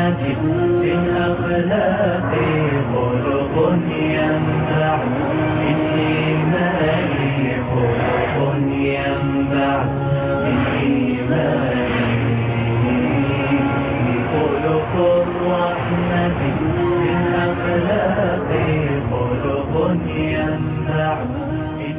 محمد في الأخلاق خلق ينبع من إيمانه خلق ينبع من إيمانه خلق الرحمة في الأخلاق خلق ينبع من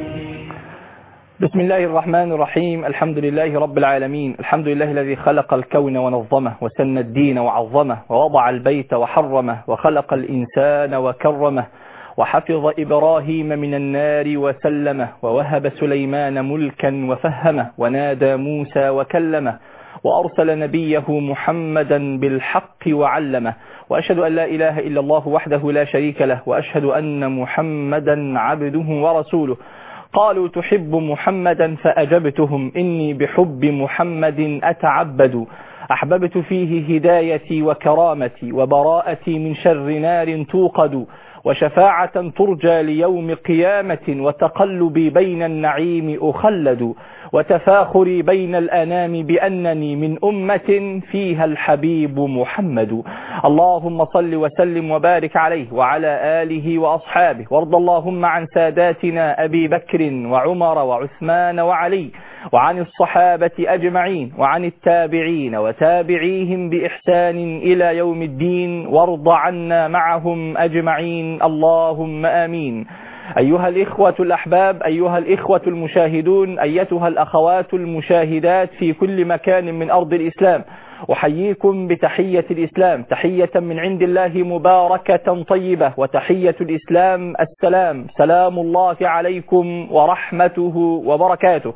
بسم الله الرحمن الرحيم الحمد لله رب العالمين الحمد لله الذي خلق الكون ونظمه وسن الدين وعظمه ووضع البيت وحرمه وخلق الإنسان وكرمه وحفظ إبراهيم من النار وسلمه ووهب سليمان ملكا وفهمه ونادى موسى وكلمه وأرسل نبيه محمدا بالحق وعلمه وأشهد أن لا إله إلا الله وحده لا شريك له وأشهد أن محمدا عبده ورسوله قالوا تحب محمدا فأجبتهم إني بحب محمد أتعبد أحببت فيه هدايتي وكرامتي وبراءتي من شر نار توقد وشفاعة ترجى ليوم قيامة وتقلبي بين النعيم أخلد وتفاخري بين الأنام بأنني من أمة فيها الحبيب محمد اللهم صل وسلم وبارك عليه وعلى آله وأصحابه وارض اللهم عن ساداتنا أبي بكر وعمر وعثمان وعلي وعن الصحابة أجمعين وعن التابعين وتابعيهم بإحسان إلى يوم الدين وارض عنا معهم أجمعين اللهم آمين أيها الإخوة الأحباب أيها الإخوة المشاهدون أيتها الأخوات المشاهدات في كل مكان من أرض الإسلام أحييكم بتحية الإسلام تحية من عند الله مباركة طيبة وتحية الإسلام السلام سلام الله عليكم ورحمته وبركاته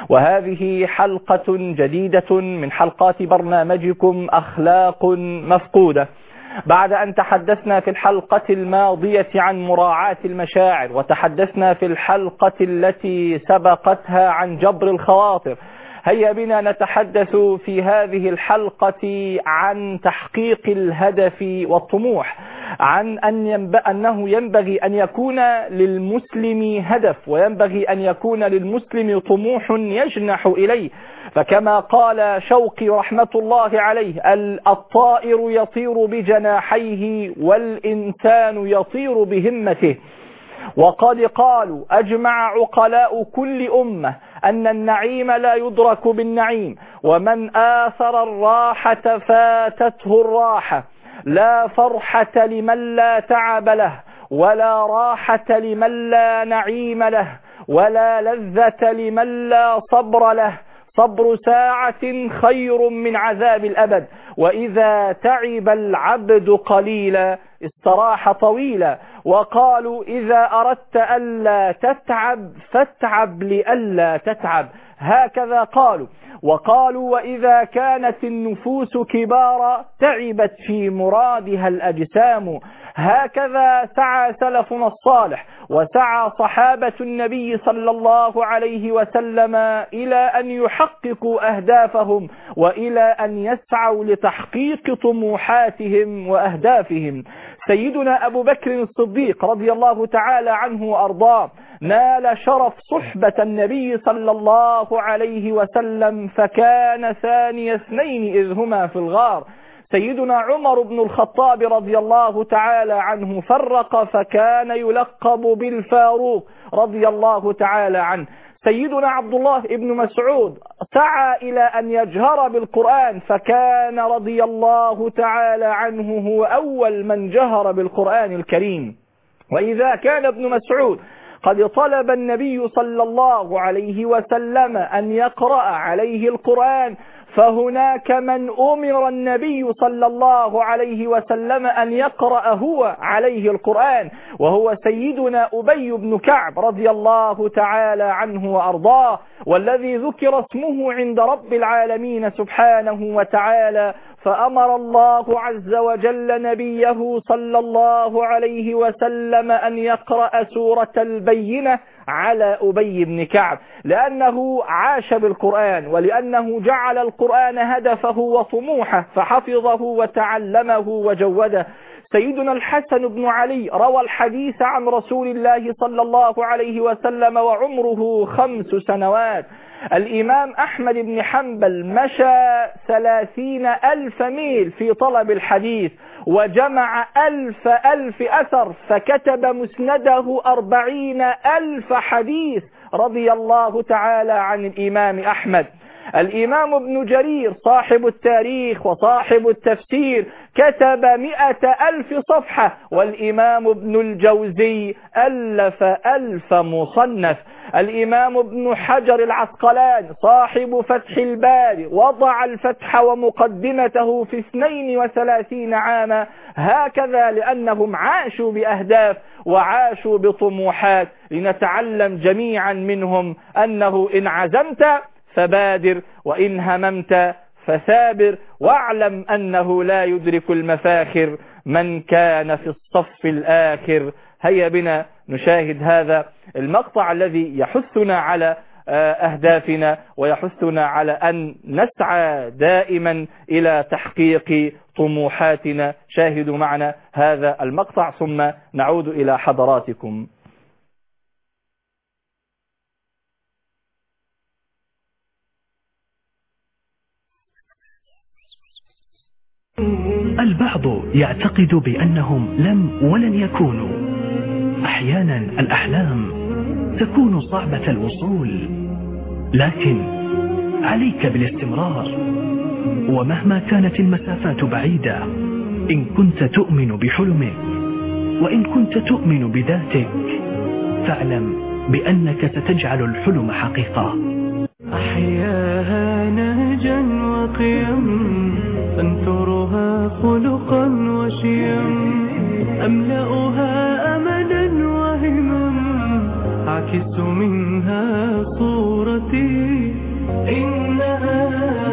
وهذه حلقة جديدة من حلقات برنامجكم أخلاق مفقودة بعد أن تحدثنا في الحلقة الماضية عن مراعاة المشاعر وتحدثنا في الحلقة التي سبقتها عن جبر الخواطر هيا بنا نتحدث في هذه الحلقة عن تحقيق الهدف والطموح عن أن ينب... أنه ينبغي أن يكون للمسلم هدف وينبغي أن يكون للمسلم طموح يجنح إليه فكما قال شوقي رحمة الله عليه الطائر يطير بجناحيه والإنسان يطير بهمته وقد قالوا أجمع عقلاء كل أمة أن النعيم لا يدرك بالنعيم ومن آثر الراحة فاتته الراحة لا فرحة لمن لا تعب له ولا راحة لمن لا نعيم له ولا لذة لمن لا صبر له صبر ساعة خير من عذاب الأبد وإذا تعب العبد قليلا استراح طويلا وقالوا إذا أردت ألا تتعب فاتعب لألا تتعب هكذا قالوا وقالوا وإذا كانت النفوس كبارا تعبت في مرادها الأجسام هكذا سعى سلفنا الصالح وسعى صحابة النبي صلى الله عليه وسلم إلى أن يحققوا أهدافهم وإلى أن يسعوا لتحقيق طموحاتهم وأهدافهم سيدنا أبو بكر الصديق رضي الله تعالى عنه وأرضاه نال شرف صحبة النبي صلى الله عليه وسلم فكان ثاني اثنين إذ هما في الغار سيدنا عمر بن الخطاب رضي الله تعالى عنه فرق فكان يلقب بالفاروق رضي الله تعالى عنه سيدنا عبد الله بن مسعود سعى إلى أن يجهر بالقرآن فكان رضي الله تعالى عنه هو أول من جهر بالقرآن الكريم وإذا كان ابن مسعود قد طلب النبي صلى الله عليه وسلم أن يقرأ عليه القرآن فهناك من أمر النبي صلى الله عليه وسلم أن يقرأ هو عليه القرآن وهو سيدنا أبي بن كعب رضي الله تعالى عنه وأرضاه والذي ذكر اسمه عند رب العالمين سبحانه وتعالى فأمر الله عز وجل نبيه صلى الله عليه وسلم أن يقرأ سورة البينة على أبي بن كعب لأنه عاش بالقرآن ولأنه جعل القرآن هدفه وطموحه فحفظه وتعلمه وجوده سيدنا الحسن بن علي روى الحديث عن رسول الله صلى الله عليه وسلم وعمره خمس سنوات الإمام أحمد بن حنبل مشى ثلاثين ألف ميل في طلب الحديث وجمع ألف ألف أثر فكتب مسنده أربعين ألف حديث رضي الله تعالى عن الإمام أحمد الإمام ابن جرير صاحب التاريخ وصاحب التفسير كتب مئة ألف صفحة والإمام ابن الجوزي ألف ألف مصنف الإمام ابن حجر العسقلان صاحب فتح الباري وضع الفتح ومقدمته في 32 عاما هكذا لأنهم عاشوا بأهداف وعاشوا بطموحات لنتعلم جميعا منهم أنه إن عزمت فبادر وإن هممت فثابر واعلم أنه لا يدرك المفاخر من كان في الصف الآخر هيا بنا نشاهد هذا المقطع الذي يحثنا على أهدافنا ويحثنا على أن نسعى دائما إلى تحقيق طموحاتنا شاهدوا معنا هذا المقطع ثم نعود إلى حضراتكم البعض يعتقد بأنهم لم ولن يكونوا أحيانا الأحلام تكون صعبة الوصول لكن عليك بالاستمرار ومهما كانت المسافات بعيدة إن كنت تؤمن بحلمك وإن كنت تؤمن بذاتك فاعلم بأنك ستجعل الحلم حقيقة أحياها نهجا وقيم أنثرها خلقا وشيم أملأها أملا وهمم أعكس منها صورتي إنها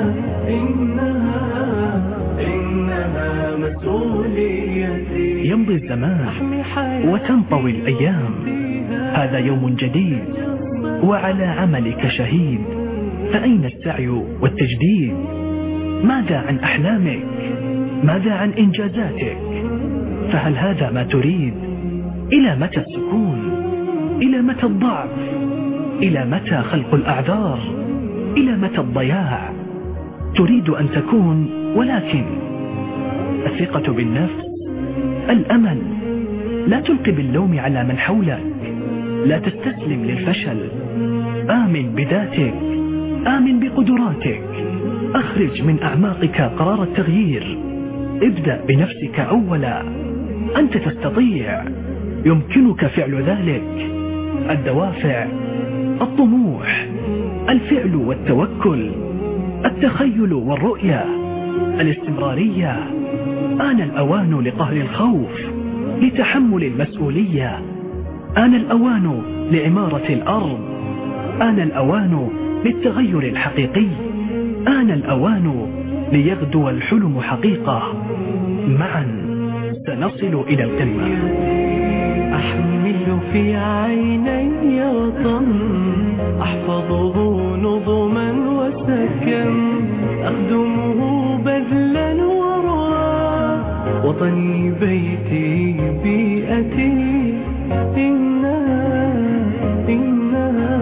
إنها إنها مسؤوليتي يمضي الزمان أحمي حياتي وتنطوي الأيام هذا يوم جديد وعلى عملك شهيد فأين السعي والتجديد ماذا عن أحلامك ماذا عن إنجازاتك فهل هذا ما تريد إلى متى السكون إلى متى الضعف إلى متى خلق الأعذار إلى متى الضياع تريد أن تكون ولكن الثقة بالنفس الأمل لا تلقي باللوم على من حولك لا تستسلم للفشل آمن بذاتك آمن بقدراتك أخرج من أعماقك قرار التغيير ابدأ بنفسك أولا أنت تستطيع يمكنك فعل ذلك الدوافع الطموح الفعل والتوكل التخيل والرؤية الاستمرارية آن الأوان لقهر الخوف لتحمل المسؤولية آن الأوان لعمارة الأرض آن الأوان للتغير الحقيقي آن الأوان ليغدو الحلم حقيقة معا سنصل إلى القمة أحمل في عيني وطن أحفظه نظما وسكن أخدمه بذلا ورعا وطني بيتي بيئتي إنها إنها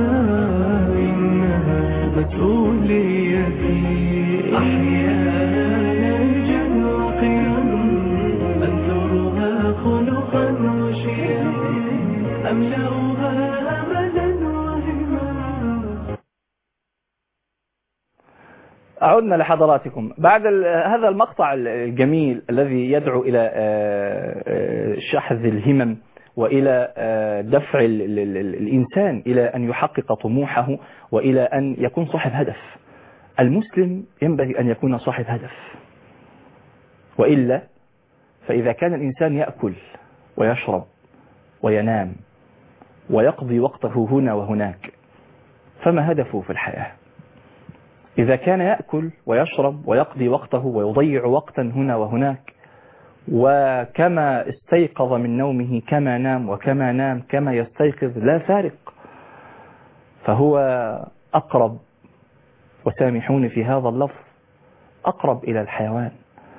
إنها مسؤوليتي أحيانا نرجع وقيم أنثرها خلقا وشيم أملأها أملا وهما عدنا لحضراتكم بعد ال- هذا المقطع الجميل الذي يدعو إلى آه، آه، شحذ الهمم وإلى آه، دفع ال- ال- ال- الإنسان إلى أن يحقق طموحه وإلى أن يكون صاحب هدف المسلم ينبغي أن يكون صاحب هدف وإلا فإذا كان الإنسان يأكل ويشرب وينام ويقضي وقته هنا وهناك فما هدفه في الحياة إذا كان يأكل ويشرب ويقضي وقته ويضيع وقتا هنا وهناك وكما استيقظ من نومه كما نام وكما نام كما يستيقظ لا فارق فهو أقرب وسامحوني في هذا اللفظ أقرب إلى الحيوان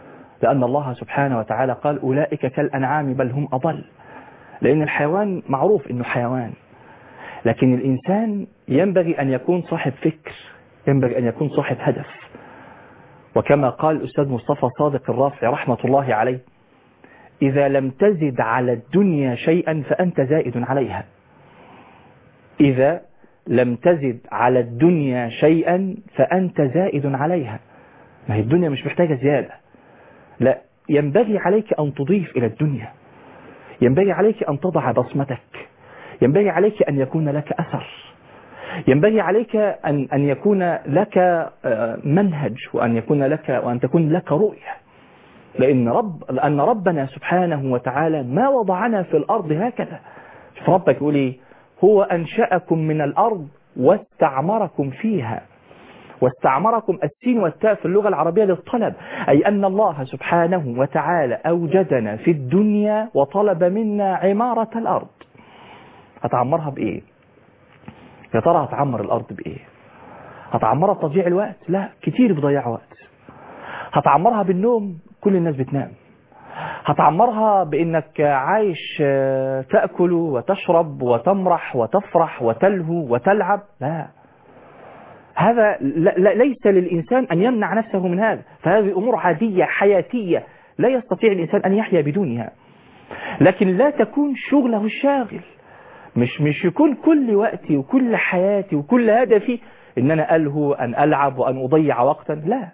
لأن الله سبحانه وتعالى قال أولئك كالأنعام بل هم أضل لأن الحيوان معروف أنه حيوان لكن الإنسان ينبغي أن يكون صاحب فكر ينبغي أن يكون صاحب هدف وكما قال الأستاذ مصطفى صادق الرافع رحمة الله عليه إذا لم تزد على الدنيا شيئا فأنت زائد عليها إذا لم تزد على الدنيا شيئا فأنت زائد عليها ما هي الدنيا مش محتاجة زيادة لا ينبغي عليك أن تضيف إلى الدنيا ينبغي عليك أن تضع بصمتك ينبغي عليك أن يكون لك أثر ينبغي عليك أن أن يكون لك آه، منهج وأن يكون لك وأن تكون لك رؤية لأن رب لأن ربنا سبحانه وتعالى ما وضعنا في الأرض هكذا شوف ربك يقول إيه هو أنشأكم من الأرض واستعمركم فيها واستعمركم السين والتاء في اللغة العربية للطلب أي أن الله سبحانه وتعالى أوجدنا في الدنيا وطلب منا عمارة الأرض هتعمرها بإيه يا ترى هتعمر الأرض بإيه هتعمرها بتضييع الوقت لا كتير بيضيع وقت هتعمرها بالنوم كل الناس بتنام هتعمرها بانك عايش آه، تأكل وتشرب وتمرح وتفرح وتلهو وتلعب لا هذا لا لا- ليس للإنسان أن يمنع نفسه من هذا فهذه أمور عادية حياتية لا يستطيع الإنسان أن يحيا بدونها لكن لا تكون شغله الشاغل مش مش يكون كل وقتي وكل حياتي وكل هدفي ان انا الهو ان العب وان اضيع وقتا لا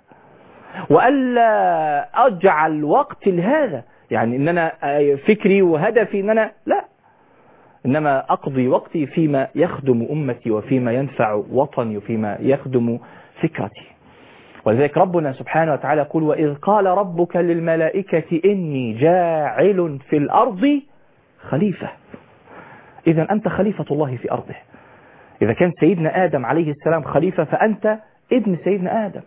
والا اجعل وقت لهذا يعني ان انا فكري وهدفي ان انا لا انما اقضي وقتي فيما يخدم امتي وفيما ينفع وطني وفيما يخدم فكرتي ولذلك ربنا سبحانه وتعالى يقول وإذ قال ربك للملائكة إني جاعل في الأرض خليفة إذا أنت خليفة الله في أرضه إذا كان سيدنا آدم عليه السلام خليفة فأنت ابن سيدنا آدم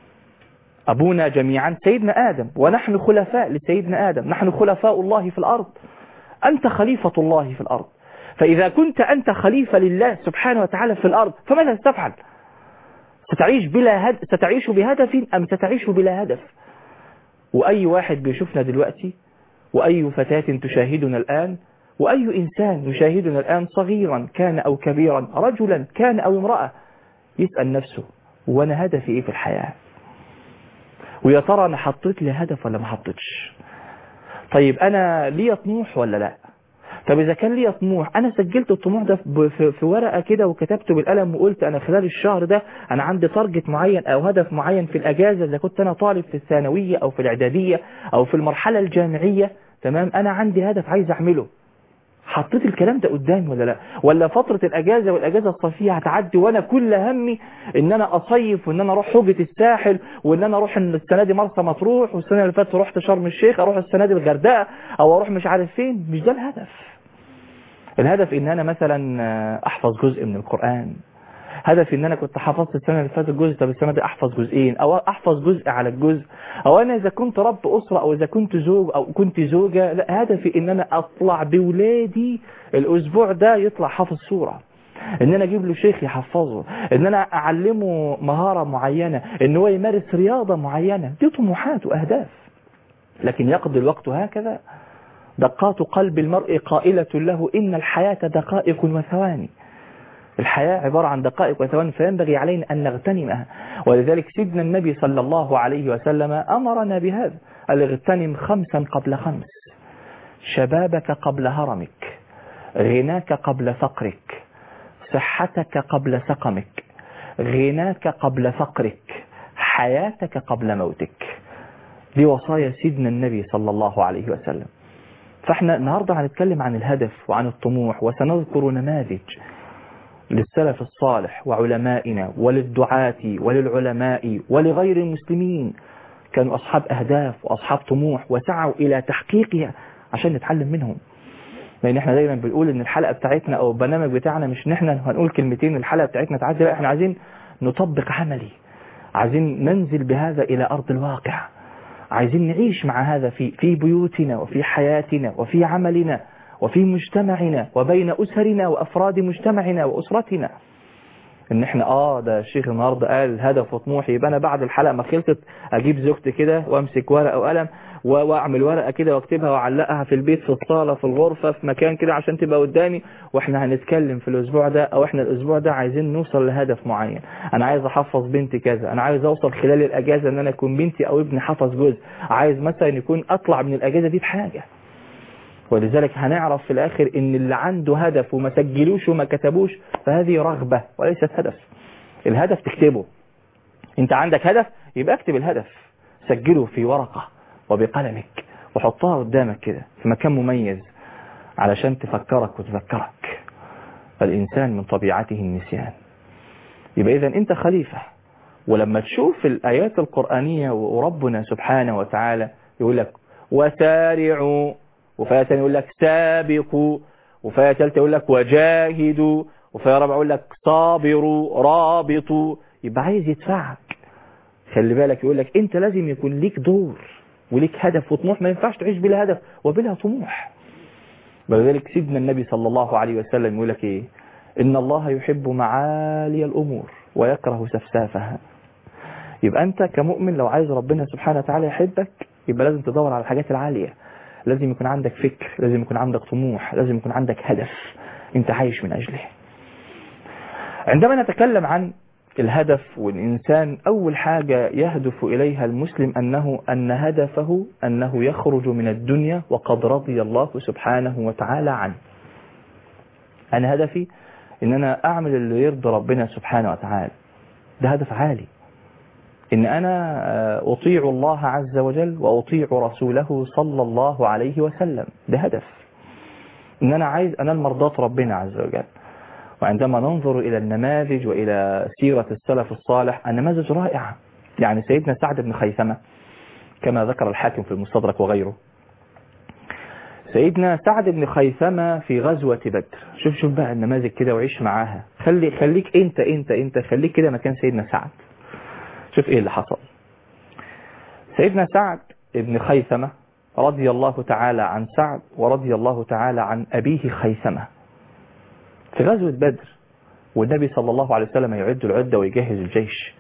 أبونا جميعا سيدنا آدم ونحن خلفاء لسيدنا آدم نحن خلفاء الله في الأرض أنت خليفة الله في الأرض فإذا كنت أنت خليفة لله سبحانه وتعالى في الأرض فماذا ستفعل ستعيش بلا هد... ستعيش بهدف أم ستعيش بلا هدف وأي واحد بيشوفنا دلوقتي وأي فتاة تشاهدنا الآن وأي إنسان يشاهدنا الآن صغيرا كان أو كبيرا رجلا كان أو امرأة يسأل نفسه وأنا هدفي إيه في الحياة ويا ترى أنا حطيت لي هدف ولا ما حطيتش طيب أنا لي طموح ولا لا طب إذا كان لي طموح أنا سجلت الطموح ده في- في في ورقة كده وكتبته بالقلم وقلت أنا خلال الشهر ده أنا عندي تارجت معين أو هدف معين في الأجازة إذا كنت أنا طالب في الثانوية أو في الإعدادية أو في المرحلة الجامعية تمام أنا عندي هدف عايز أعمله حطيت الكلام ده قدامي ولا لا ولا فترة الأجازة والأجازة الصيفية هتعدي وأنا كل همي إن أنا أصيف وإن أنا أروح حوجة الساحل وإن أنا أروح السنة دي مرسى مطروح والسنة اللي فاتت رحت شرم الشيخ أروح السنة دي الغردقة أو أروح مش عارف فين مش ده الهدف الهدف ان انا مثلا احفظ جزء من القرآن هدفي ان انا كنت حفظت السنة اللي فاتت جزء طب السنة دي احفظ جزئين او احفظ جزء على الجزء او انا اذا كنت رب اسرة او اذا كنت زوج او كنت زوجة لا هدفي ان انا اطلع بولادي الاسبوع ده يطلع حافظ سورة ان انا اجيب له شيخ يحفظه ان انا اعلمه مهارة معينة ان هو يمارس رياضة معينة دي طموحات واهداف لكن يقضي الوقت هكذا دقات قلب المرء قائلة له إن الحياة دقائق وثواني الحياة عبارة عن دقائق وثواني فينبغي علينا أن نغتنمها ولذلك سيدنا النبي صلى الله عليه وسلم أمرنا بهذا قال اغتنم خمسا قبل خمس شبابك قبل هرمك غناك قبل فقرك صحتك قبل سقمك غناك قبل فقرك حياتك قبل موتك دي وصايا سيدنا النبي صلى الله عليه وسلم فاحنا النهاردة هنتكلم عن الهدف وعن الطموح وسنذكر نماذج للسلف الصالح وعلمائنا وللدعاة وللعلماء ولغير المسلمين كانوا أصحاب أهداف وأصحاب طموح وسعوا إلى تحقيقها عشان نتعلم منهم لأن احنا دايما بنقول إن الحلقة بتاعتنا أو البرنامج بتاعنا مش إن احنا هنقول كلمتين الحلقة بتاعتنا تعدي لا احنا عايزين نطبق عملي عايزين ننزل بهذا إلى أرض الواقع عايزين نعيش مع هذا في في بيوتنا وفي حياتنا وفي عملنا وفي مجتمعنا وبين أسرنا وأفراد مجتمعنا وأسرتنا ان احنا اه ده الشيخ النهارده قال هدف وطموح يبقى انا بعد الحلقه ما خلصت اجيب زوجتي كده وامسك ورقه وقلم و- واعمل ورقه كده واكتبها واعلقها في البيت في الصاله في الغرفه في مكان كده عشان تبقى قدامي واحنا هنتكلم في الاسبوع ده او احنا الاسبوع ده عايزين نوصل لهدف معين انا عايز احفظ بنتي كذا انا عايز اوصل خلال الاجازه ان انا يكون بنتي او ابني حفظ جزء عايز مثلا يكون اطلع من الاجازه دي بحاجه ولذلك هنعرف في الاخر ان اللي عنده هدف وما سجلوش وما كتبوش فهذه رغبه وليست هدف الهدف تكتبه انت عندك هدف يبقى اكتب الهدف سجله في ورقة وبقلمك وحطها قدامك كده في مكان مميز علشان تفكرك وتذكرك فالإنسان من طبيعته النسيان يبقى إذا أنت خليفة ولما تشوف الآيات القرآنية وربنا سبحانه وتعالى يقول لك وسارعوا وفاية ثانية يقول لك سابقوا وفاية ثالثة يقول لك وجاهدوا وفاية رابعة يقول لك صابروا رابطوا يبقى عايز يدفعك خلي بالك يقول لك انت لازم يكون ليك دور وليك هدف وطموح ما ينفعش تعيش بلا هدف وبلا طموح ولذلك سيدنا النبي صلى الله عليه وسلم يقول لك ايه ان الله يحب معالي الامور ويكره سفسافها يبقى انت كمؤمن لو عايز ربنا سبحانه وتعالى يحبك يبقى لازم تدور على الحاجات العالية لازم يكون عندك فكر لازم يكون عندك طموح لازم يكون عندك هدف انت عايش من اجله عندما نتكلم عن الهدف والإنسان أول حاجة يهدف إليها المسلم أنه أن هدفه أنه يخرج من الدنيا وقد رضي الله سبحانه وتعالى عنه أنا هدفي أن أنا أعمل اللي يرضي ربنا سبحانه وتعالى ده هدف عالي إن أنا أطيع الله عز وجل وأطيع رسوله صلى الله عليه وسلم ده هدف إن أنا عايز أنال مرضات ربنا عز وجل وعندما ننظر إلى النماذج وإلى سيرة السلف الصالح النماذج رائعة يعني سيدنا سعد بن خيثمة كما ذكر الحاكم في المستدرك وغيره سيدنا سعد بن خيثمة في غزوة بدر شوف شوف بقى النماذج كده وعيش معاها خلي خليك انت انت انت خليك كده مكان سيدنا سعد شوف ايه اللي حصل سيدنا سعد بن خيثمة رضي الله تعالى عن سعد ورضي الله تعالى عن أبيه خيثمة في غزوة بدر والنبي صلى الله عليه وسلم يعد العدة ويجهز الجيش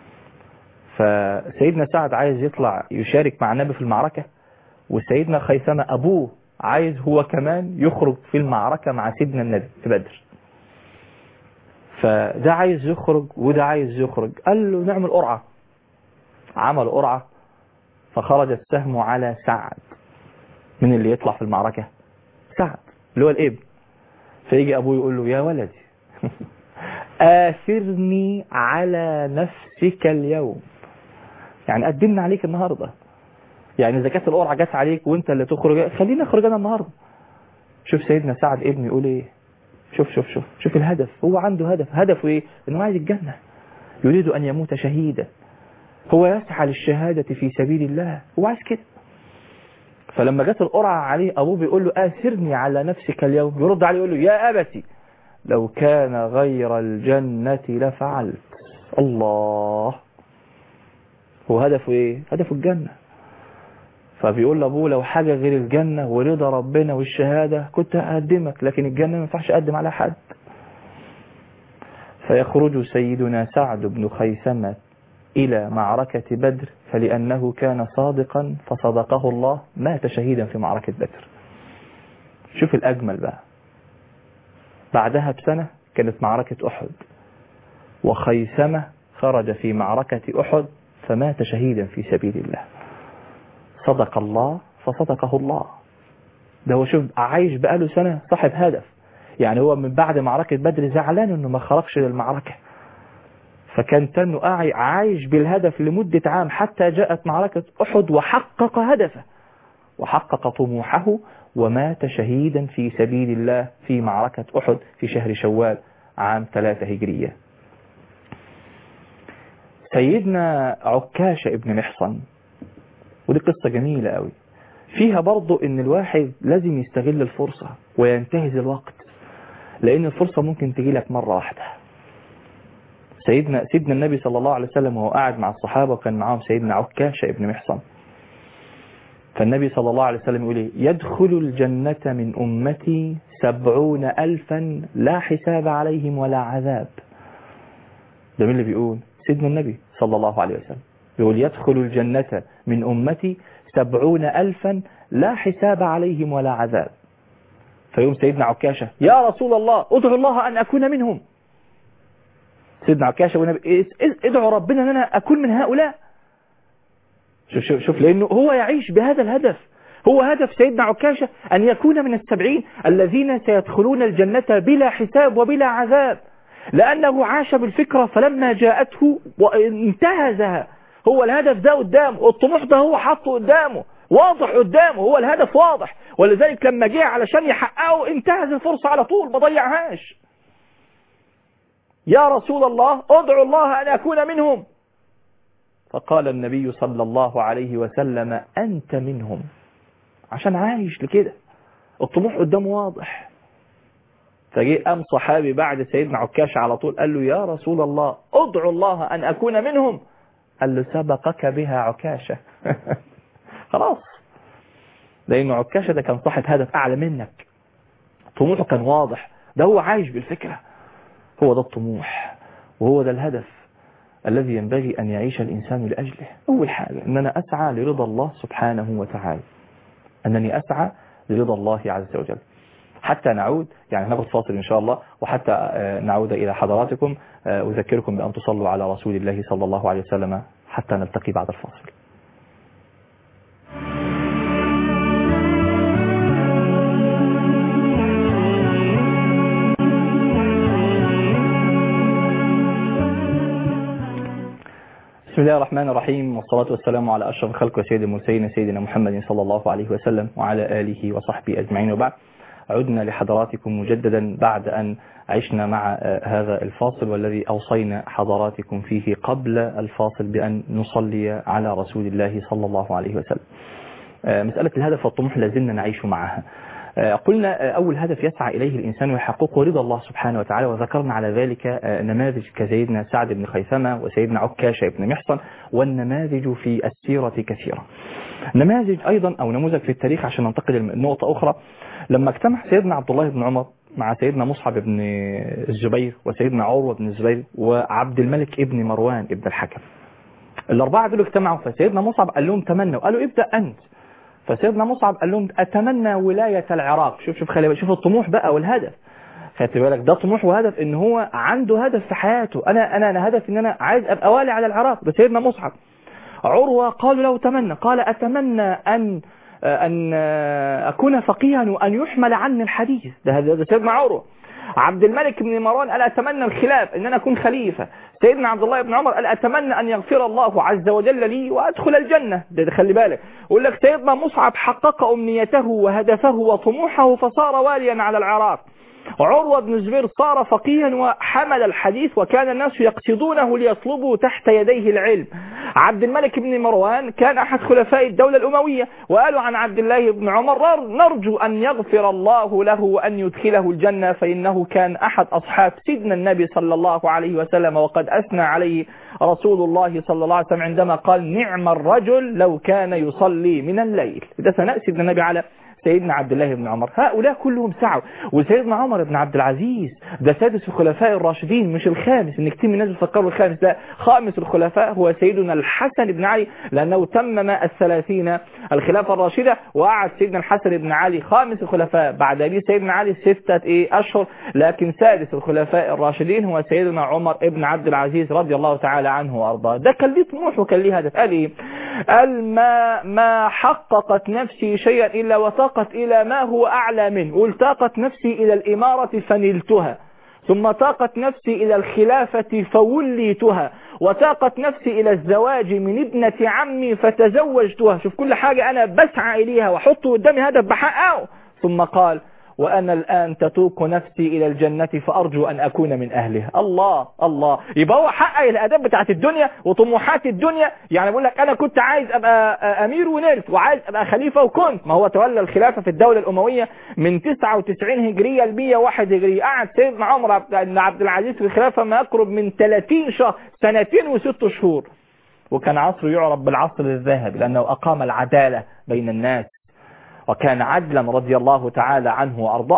فسيدنا سعد عايز يطلع يشارك مع النبي في المعركة وسيدنا خيثمة أبوه عايز هو كمان يخرج في المعركة مع سيدنا النبي في بدر فده عايز يخرج وده عايز يخرج قال له نعمل قرعة عمل قرعة فخرج السهم على سعد من اللي يطلع في المعركة سعد اللي هو الابن فيجي أبوه يقول له يا ولدي آثرني على نفسك اليوم يعني قدمنا عليك النهاردة يعني إذا كانت القرعة جت عليك وانت اللي تخرج خلينا اخرج انا النهاردة شوف سيدنا سعد ابني يقول ايه شوف شوف شوف شوف الهدف هو عنده هدف هدفه ايه انه عايز الجنة يريد ان يموت شهيدا هو يسعى للشهادة في سبيل الله هو عايز كده فلما جت القرعة عليه أبوه بيقول له آثرني على نفسك اليوم يرد عليه يقول له يا أبتي لو كان غير الجنة لفعلت الله هو هدفه ايه هدفه الجنة فبيقول لأبوه لو حاجة غير الجنة ورضا ربنا والشهادة كنت هقدمك لكن الجنة ما ينفعش أقدم على حد فيخرج سيدنا سعد بن خيثمة إلى معركة بدر فلأنه كان صادقا فصدقه الله مات شهيدا في معركة بدر شوف الأجمل بقى بعدها بسنة كانت معركة أحد وخيثمة خرج في معركة أحد فمات شهيدا في سبيل الله صدق الله فصدقه الله ده هو شوف عايش بقاله سنة صاحب هدف يعني هو من بعد معركة بدر زعلان انه ما خرجش للمعركة فكان تنه عايش بالهدف لمدة عام حتى جاءت معركة أحد وحقق هدفه وحقق طموحه ومات شهيدا في سبيل الله في معركة أحد في شهر شوال عام ثلاثة هجرية سيدنا عكاشة ابن محصن ودي قصة جميلة قوي فيها برضو ان الواحد لازم يستغل الفرصة وينتهز الوقت لان الفرصة ممكن تجي لك مرة واحدة سيدنا سيدنا النبي صلى الله عليه وسلم وهو قاعد مع الصحابة وكان معاهم سيدنا عكاشة ابن محصن فالنبي صلى الله عليه وسلم يقول يدخل الجنة من أمتي سبعون ألفا لا حساب عليهم ولا عذاب ده مين اللي بيقول سيدنا النبي صلى الله عليه وسلم يقول يدخل الجنة من أمتي سبعون ألفا لا حساب عليهم ولا عذاب فيقوم سيدنا عكاشة يا رسول الله ادعو الله أن أكون منهم سيدنا عكاشة والنبي ادعو ربنا أن أنا أكون من هؤلاء شوف, شوف, شوف لأنه هو يعيش بهذا الهدف هو هدف سيدنا عكاشة أن يكون من السبعين الذين سيدخلون الجنة بلا حساب وبلا عذاب لأنه عاش بالفكرة فلما جاءته وانتهزها هو الهدف ده قدامه الطموح ده هو حاطه قدامه واضح قدامه هو الهدف واضح ولذلك لما جه علشان يحققه انتهز الفرصة على طول ما ضيعهاش يا رسول الله ادعو الله أن أكون منهم فقال النبي صلى الله عليه وسلم أنت منهم عشان عايش لكده الطموح قدامه واضح فجاء قام صحابي بعد سيدنا عكاش على طول قال له يا رسول الله ادعو الله أن أكون منهم قال له سبقك بها عكاشة خلاص لأنه عكاشة ده كان صاحب هدف أعلى منك طموحه كان واضح ده هو عايش بالفكرة هو ده الطموح وهو ده الهدف الذي ينبغي أن يعيش الإنسان لأجله أول حاجة أن أنا أسعى لرضا الله سبحانه وتعالى أنني أسعى لرضا الله عز وجل حتى نعود يعني ناخد فاصل إن شاء الله وحتى نعود إلى حضراتكم أذكركم بأن تصلوا على رسول الله صلى الله عليه وسلم حتى نلتقي بعد الفاصل بسم الله الرحمن الرحيم والصلاة والسلام على أشرف الخلق وسيد المرسلين سيدنا محمد صلى الله عليه وسلم وعلى آله وصحبه أجمعين وبعد عدنا لحضراتكم مجددا بعد أن عشنا مع هذا الفاصل والذي أوصينا حضراتكم فيه قبل الفاصل بأن نصلي على رسول الله صلى الله عليه وسلم مسألة الهدف والطموح لازلنا نعيش معها قلنا أول هدف يسعى إليه الإنسان ويحققه رضا الله سبحانه وتعالى وذكرنا على ذلك نماذج كسيدنا سعد بن خيثمة وسيدنا عكاشة بن محصن والنماذج في السيرة كثيرة نماذج أيضا أو نموذج في التاريخ عشان ننتقل لنقطة أخرى لما اجتمع سيدنا عبد الله بن عمر مع سيدنا مصعب بن الزبير وسيدنا عروة بن الزبير وعبد الملك ابن مروان ابن الحكم الأربعة دول اجتمعوا فسيدنا مصعب قال لهم تمنوا قالوا ابدأ أنت فسيدنا مصعب قال لهم أتمنى ولاية العراق شوف شوف خلي شوف الطموح بقى والهدف خدت بالك ده طموح وهدف ان هو عنده هدف في حياته انا انا انا هدف ان انا عايز ابقى والي على العراق ده سيدنا مصعب عروة قالوا له تمنى قال اتمنى ان ان اكون فقيها وان يحمل عني الحديث ده ده سيدنا عروة عبد الملك بن مروان قال اتمنى الخلاف ان انا اكون خليفه سيدنا عبد الله بن عمر قال اتمنى ان يغفر الله عز وجل لي وادخل الجنه ده خلي بالك يقول لك سيدنا مصعب حقق امنيته وهدفه وطموحه فصار واليا على العراق عروة بن الزبير صار فقيها وحمل الحديث وكان الناس يقصدونه ليطلبوا تحت يديه العلم عبد الملك بن مروان كان أحد خلفاء الدولة الأموية وقالوا عن عبد الله بن عمر نرجو أن يغفر الله له وأن يدخله الجنة فإنه كان أحد أصحاب سيدنا النبي صلى الله عليه وسلم وقد أثنى عليه رسول الله صلى الله عليه وسلم عندما قال نعم الرجل لو كان يصلي من الليل ده ثناء سيدنا النبي على سيدنا عبد الله بن عمر هؤلاء كلهم سعوا وسيدنا عمر بن عبد العزيز ده سادس الخلفاء الراشدين مش الخامس ان كتير من الناس بيفكروا الخامس ده خامس الخلفاء هو سيدنا الحسن بن علي لانه تمم الثلاثين الخلافه الراشده وقعد سيدنا الحسن بن علي خامس الخلفاء بعد ابي سيدنا علي ستة ايه اشهر لكن سادس الخلفاء الراشدين هو سيدنا عمر بن عبد العزيز رضي الله تعالى عنه وارضاه ده كان ليه طموح وكان ليه هدف قال ايه قال ما ما حققت نفسي شيئا الا وطاقت إلى ما هو أعلى منه قل طاقت نفسي إلى الإمارة فنلتها ثم طاقت نفسي إلى الخلافة فوليتها وطاقت نفسي إلى الزواج من ابنة عمي فتزوجتها شوف كل حاجة أنا بسعى إليها وحط قدامي هدف بحققه ثم قال وأنا الآن تتوق نفسي إلى الجنة فأرجو أن أكون من أهلها الله الله يبقى هو حقق الأداب بتاعت الدنيا وطموحات الدنيا يعني بقول لك أنا كنت عايز أبقى أمير ونلت وعايز أبقى خليفة وكنت ما هو تولى الخلافة في الدولة الأموية من 99 هجرية ل 101 هجرية قعد سيدنا عمر بن عبد العزيز في الخلافة ما يقرب من 30 شهر سنتين وست شهور وكان عصره يعرف بالعصر الذهبي لأنه أقام العدالة بين الناس وكان عدلا رضي الله تعالى عنه وأرضاه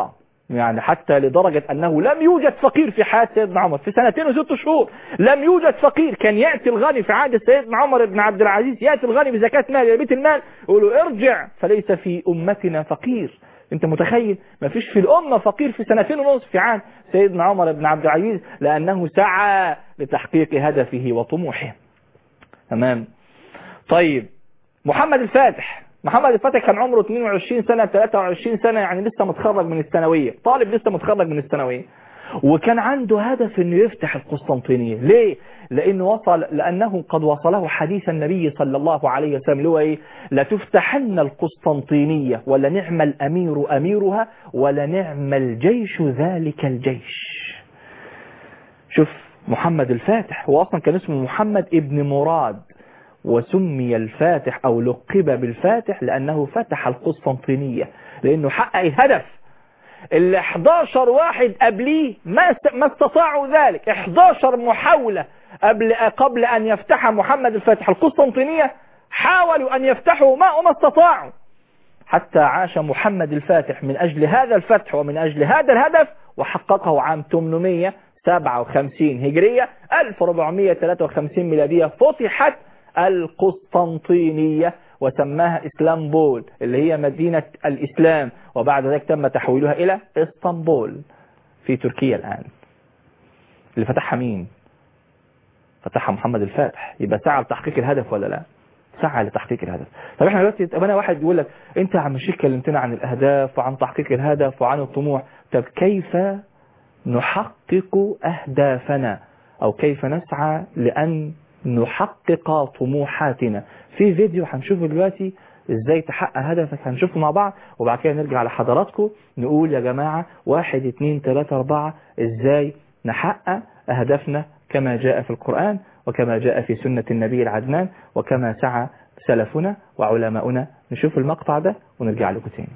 يعني حتى لدرجة أنه لم يوجد فقير في حياة سيدنا عمر في سنتين وست شهور لم يوجد فقير كان يأتي الغني في عهد سيدنا عمر بن عبد العزيز يأتي الغني بزكاة مال إلى بيت المال يقول له ارجع فليس في أمتنا فقير انت متخيل ما فيش في الأمة فقير في سنتين ونصف في عهد سيدنا عمر بن عبد العزيز لأنه سعى لتحقيق هدفه وطموحه تمام طيب محمد الفاتح محمد الفاتح كان عمره 22 سنة 23 سنة يعني لسه متخرج من الثانوية طالب لسه متخرج من الثانوية وكان عنده هدف انه يفتح القسطنطينية ليه لانه وصل لانه قد وصله حديث النبي صلى الله عليه وسلم اللي هو ايه لتفتحن القسطنطينية ولنعم الامير اميرها ولنعم الجيش ذلك الجيش شوف محمد الفاتح هو اصلا كان اسمه محمد ابن مراد وسمي الفاتح او لقب بالفاتح لانه فتح القسطنطينية لانه حقق الهدف ال 11 واحد قبليه ما است- ما استطاعوا ذلك 11 محاولة قبل قبل ان يفتح محمد الفاتح القسطنطينية حاولوا ان يفتحوا ما وما استطاعوا حتى عاش محمد الفاتح من أجل هذا الفتح ومن أجل هذا الهدف وحققه عام 857 هجرية 1453 ميلادية فتحت القسطنطينية وسماها اسلامبول اللي هي مدينة الإسلام وبعد ذلك تم تحويلها إلى اسطنبول في تركيا الآن اللي فتحها مين فتحها محمد الفاتح يبقى سعى لتحقيق الهدف ولا لا سعى لتحقيق الهدف طب احنا دلوقتي طب انا واحد يقول لك انت يا عم الشيخ كلمتنا عن الاهداف وعن تحقيق الهدف وعن الطموح طب كيف نحقق اهدافنا او كيف نسعى لان نحقق طموحاتنا في فيديو هنشوفه دلوقتي ازاي تحقق هدفك هنشوفه مع بعض وبعد كده نرجع لحضراتكم نقول يا جماعة واحد اتنين تلاتة اربعة ازاي نحقق اهدافنا كما جاء في القرآن وكما جاء في سنة النبي العدنان وكما سعى سلفنا وعلماؤنا نشوف المقطع ده ونرجع لكم تاني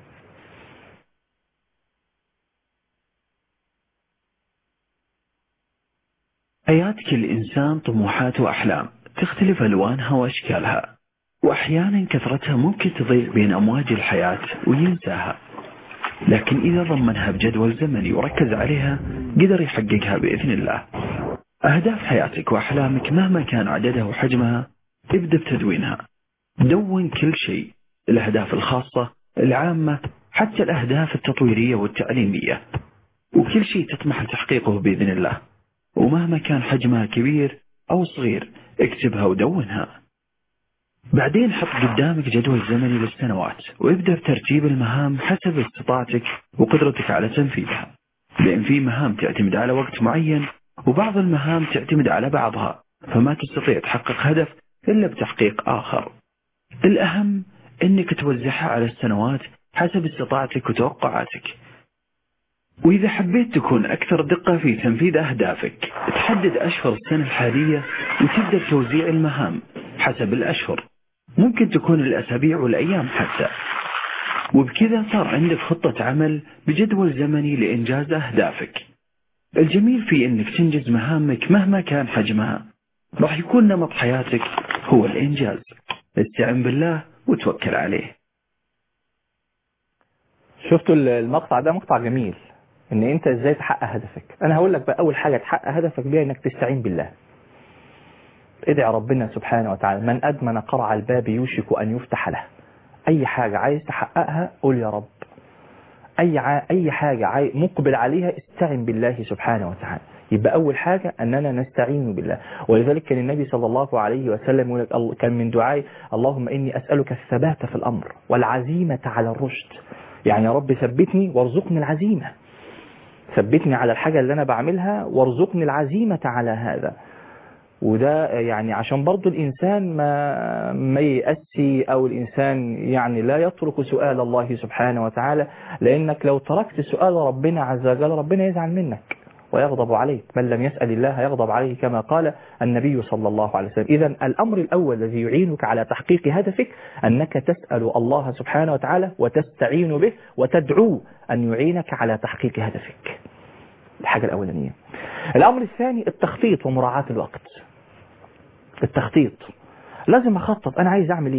حياة كل إنسان طموحات وأحلام تختلف ألوانها وأشكالها وأحيانا كثرتها ممكن تضيع بين أمواج الحياة وينساها لكن إذا ضمنها بجدول زمني وركز عليها قدر يحققها بإذن الله أهداف حياتك وأحلامك مهما كان عددها وحجمها ابدأ بتدوينها دون كل شيء الأهداف الخاصة العامة حتى الأهداف التطويرية والتعليمية وكل شيء تطمح لتحقيقه بإذن الله ومهما كان حجمها كبير أو صغير اكتبها ودونها بعدين حط قدامك جدول زمني للسنوات وابدأ بترتيب المهام حسب استطاعتك وقدرتك على تنفيذها لأن في مهام تعتمد على وقت معين وبعض المهام تعتمد على بعضها فما تستطيع تحقق هدف إلا بتحقيق آخر الأهم أنك توزعها على السنوات حسب استطاعتك وتوقعاتك وإذا حبيت تكون أكثر دقة في تنفيذ أهدافك تحدد أشهر السنة الحالية وتبدأ بتوزيع المهام حسب الأشهر ممكن تكون الأسابيع والأيام حتى وبكذا صار عندك خطة عمل بجدول زمني لإنجاز أهدافك الجميل في أنك تنجز مهامك مهما كان حجمها راح يكون نمط حياتك هو الإنجاز استعن بالله وتوكل عليه شفتوا المقطع ده مقطع جميل ان انت ازاي تحقق هدفك انا هقول لك بقى اول حاجة تحقق هدفك بيها انك تستعين بالله ادعي ربنا سبحانه وتعالى من ادمن قرع الباب يوشك ان يفتح له اي حاجة عايز تحققها قول يا رب اي ع... اي حاجة عاي... مقبل عليها استعن بالله سبحانه وتعالى يبقى اول حاجة اننا نستعين بالله ولذلك كان النبي صلى الله عليه وسلم يقول لك ال- كان من دعائي اللهم اني اسالك الثبات في الامر والعزيمة على الرشد يعني يا رب ثبتني وارزقني العزيمة ثبتني على الحاجة اللي أنا بعملها وارزقني العزيمة على هذا وده يعني عشان برضو الإنسان ما ما يأسي أو الإنسان يعني لا يترك سؤال الله سبحانه وتعالى لأنك لو تركت سؤال ربنا عز وجل ربنا يزعل منك ويغضب عليك من لم يسأل الله يغضب عليه كما قال النبي صلى الله عليه وسلم إذا الأمر الأول الذي يعينك على تحقيق هدفك أنك تسأل الله سبحانه وتعالى وتستعين به وتدعو أن يعينك على تحقيق هدفك الحاجة الأولانية الأمر الثاني التخطيط ومراعاة الوقت التخطيط لازم أخطط أنا عايز أعمل إيه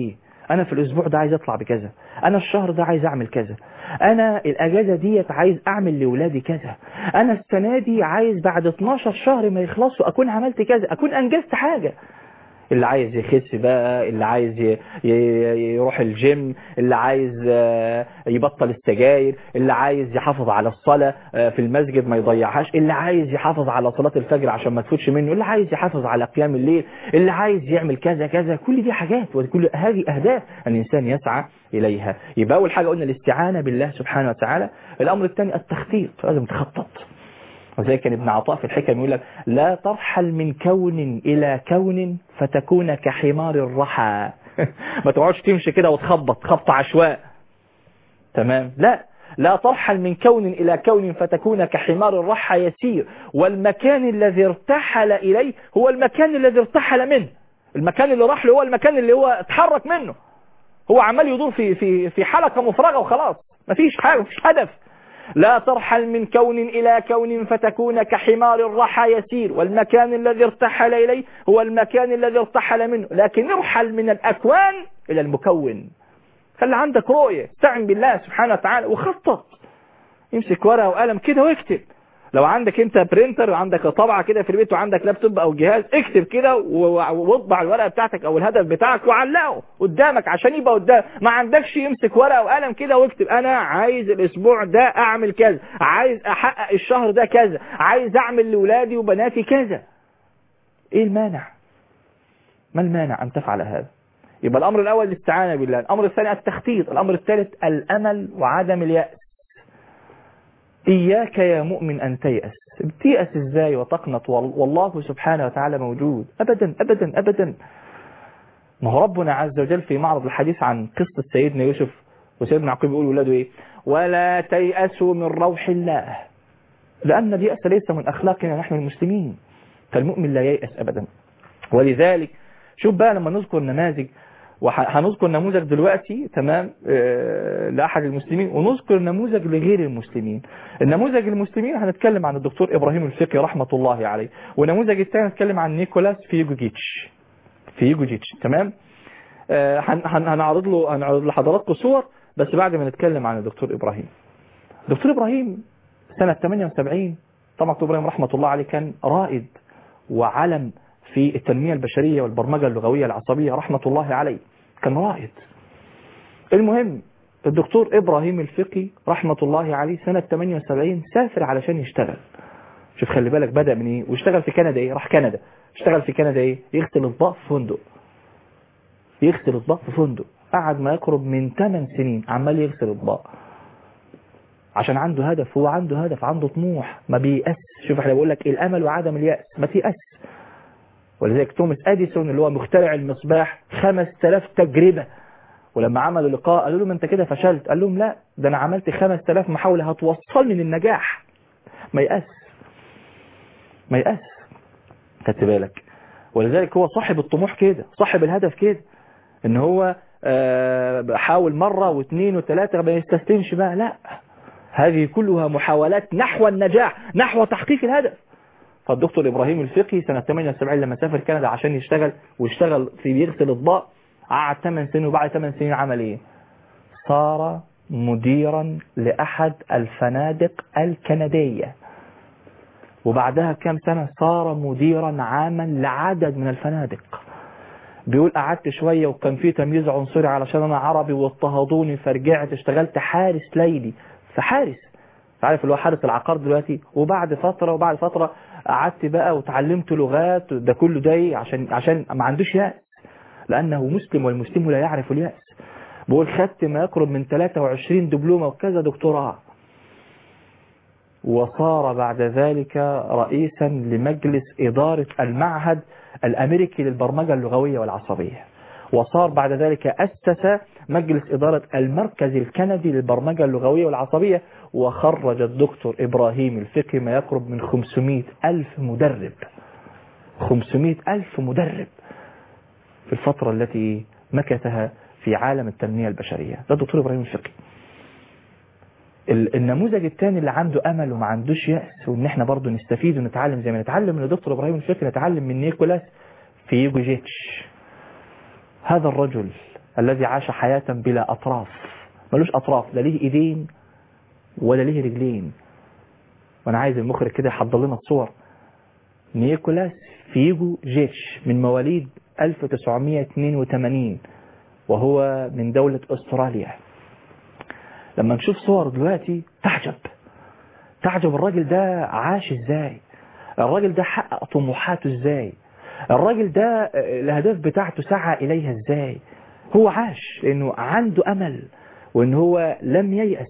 انا في الاسبوع ده عايز اطلع بكذا انا الشهر ده عايز اعمل كذا انا الاجازه ديت عايز اعمل لاولادي كذا انا السنه دي عايز بعد 12 شهر ما يخلصوا اكون عملت كذا اكون انجزت حاجه اللي عايز يخس بقى اللي عايز ي- ي- يروح الجيم اللي عايز آه، يبطل السجاير اللي عايز يحافظ على الصلاة آه، في المسجد ما يضيعهاش اللي عايز يحافظ على صلاة الفجر عشان ما تفوتش منه اللي عايز يحافظ على قيام الليل اللي عايز يعمل كذا كذا كل دي حاجات وكل هذه أهداف الإنسان يسعى إليها يبقى أول حاجة قلنا الاستعانة بالله سبحانه وتعالى الأمر الثاني التخطيط لازم تخطط وزي كان ابن عطاء في الحكم يقول لك لا ترحل من كون إلى كون فتكون كحمار الرحى ما تقعدش تمشي كده وتخبط خبط عشواء تمام لا لا ترحل من كون إلى كون فتكون كحمار الرحى يسير والمكان الذي ارتحل إليه هو المكان الذي ارتحل منه المكان اللي راح له هو المكان اللي هو اتحرك منه هو عمال يدور في في في حلقة مفرغة وخلاص مفيش حاجة مفيش هدف لا ترحل من كون إلى كون فتكون كحمار الرحى يسير والمكان الذي ارتحل إليه هو المكان الذي ارتحل منه لكن ارحل من الأكوان إلى المكون خلي عندك رؤية استعن بالله سبحانه وتعالى وخطط امسك ورقة وقلم كده واكتب لو عندك انت برينتر وعندك طبعة كده في البيت وعندك لابتوب او جهاز اكتب كده و- واطبع الورقة بتاعتك او الهدف بتاعك وعلقه قدامك عشان يبقى قدام ما عندكش يمسك ورقة وقلم كده واكتب انا عايز الاسبوع ده اعمل كذا عايز احقق الشهر ده كذا عايز اعمل لاولادي وبناتي كذا ايه المانع ما المانع ان تفعل هذا يبقى الامر الاول الاستعانة بالله الامر الثاني التخطيط الامر الثالث الامل وعدم اليأس إياك يا مؤمن أن تيأس تيأس إزاي وتقنط وال- والله سبحانه وتعالى موجود أبدا أبدا أبدا ما هو ربنا عز وجل في معرض الحديث عن قصة سيدنا يوسف وسيدنا يعقوب يقول ولاده إيه ولا تيأسوا من روح الله لأن اليأس ليس من أخلاقنا نحن المسلمين فالمؤمن لا ييأس أبدا ولذلك شوف بقى لما نذكر نماذج وهنذكر نموذج دلوقتي تمام آه، لأحد المسلمين ونذكر نموذج لغير المسلمين النموذج المسلمين هنتكلم عن الدكتور إبراهيم الفقي رحمة الله عليه ونموذج الثاني هنتكلم عن نيكولاس فيجوجيتش فيجوجيتش تمام آه، هن- هن- هنعرض له هنعرض لحضراتكم صور بس بعد ما نتكلم عن الدكتور إبراهيم دكتور إبراهيم سنة 78 طبعا دكتور إبراهيم رحمة الله عليه كان رائد وعلم في التنمية البشرية والبرمجة اللغوية العصبية رحمة الله عليه كان رائد المهم الدكتور إبراهيم الفقي رحمة الله عليه سنة 78 سافر علشان يشتغل شوف خلي بالك بدأ من ايه واشتغل في كندا ايه راح كندا اشتغل في كندا ايه يغسل اطباق في فندق يغسل اطباق في فندق قعد ما يقرب من 8 سنين عمال يغسل اطباق عشان عنده هدف هو عنده هدف عنده طموح ما بيأس شوف احنا بقول لك الامل وعدم اليأس ما تيأس ولذلك توماس اديسون اللي هو مخترع المصباح 5000 تجربة ولما عملوا لقاء قالوا له ما انت كده فشلت قال لهم لا ده انا عملت 5000 محاولة هتوصلني للنجاح ما يأس ما يأس خدت بالك ولذلك هو صاحب الطموح كده صاحب الهدف كده ان هو آه، حاول مرة واثنين وثلاثة ما يستسلمش بقى لا هذه كلها محاولات نحو النجاح نحو تحقيق الهدف فالدكتور إبراهيم الفقي سنة 78 لما سافر كندا عشان يشتغل واشتغل في بيغسل اطباق قعد 8 سنين وبعد 8 سنين عمل ايه صار مديرا لأحد الفنادق الكندية وبعدها بكام سنة صار مديرا عاما لعدد من الفنادق بيقول قعدت شوية وكان في تمييز عنصري علشان انا عربي واضطهدوني فرجعت اشتغلت حارس ليلي فحارس عارف اللي هو حارس العقار دلوقتي وبعد فترة وبعد فترة قعدت بقى وتعلمت لغات ده كله ده إيه؟ عشان عشان ما عندوش يأس لأنه مسلم والمسلم لا يعرف اليأس بقول خدت ما يقرب من 23 دبلومة وكذا دكتوراه وصار بعد ذلك رئيسا لمجلس إدارة المعهد الأمريكي للبرمجة اللغوية والعصبية وصار بعد ذلك أسس مجلس إدارة المركز الكندي للبرمجة اللغوية والعصبية وخرج الدكتور إبراهيم الفقي ما يقرب من 500 ألف مدرب 500 ألف مدرب في الفترة التي مكثها في عالم التنمية البشرية ده الدكتور إبراهيم الفقي ال- النموذج الثاني اللي عنده امل وما عندوش يأس وان احنا برضو نستفيد ونتعلم زي ما نتعلم من الدكتور ابراهيم الفقي نتعلم من نيكولاس فيجوجيتش هذا الرجل الذي عاش حياة بلا أطراف ملوش أطراف لا ليه إيدين ولا ليه رجلين وأنا عايز المخرج كده يحضر لنا الصور نيكولاس فيجو جيتش من مواليد 1982 وهو من دولة أستراليا لما نشوف صور دلوقتي تعجب تعجب الراجل ده عاش ازاي الراجل ده حقق طموحاته ازاي الراجل ده الاهداف بتاعته سعى اليها ازاي هو عاش لانه عنده امل وان هو لم ييأس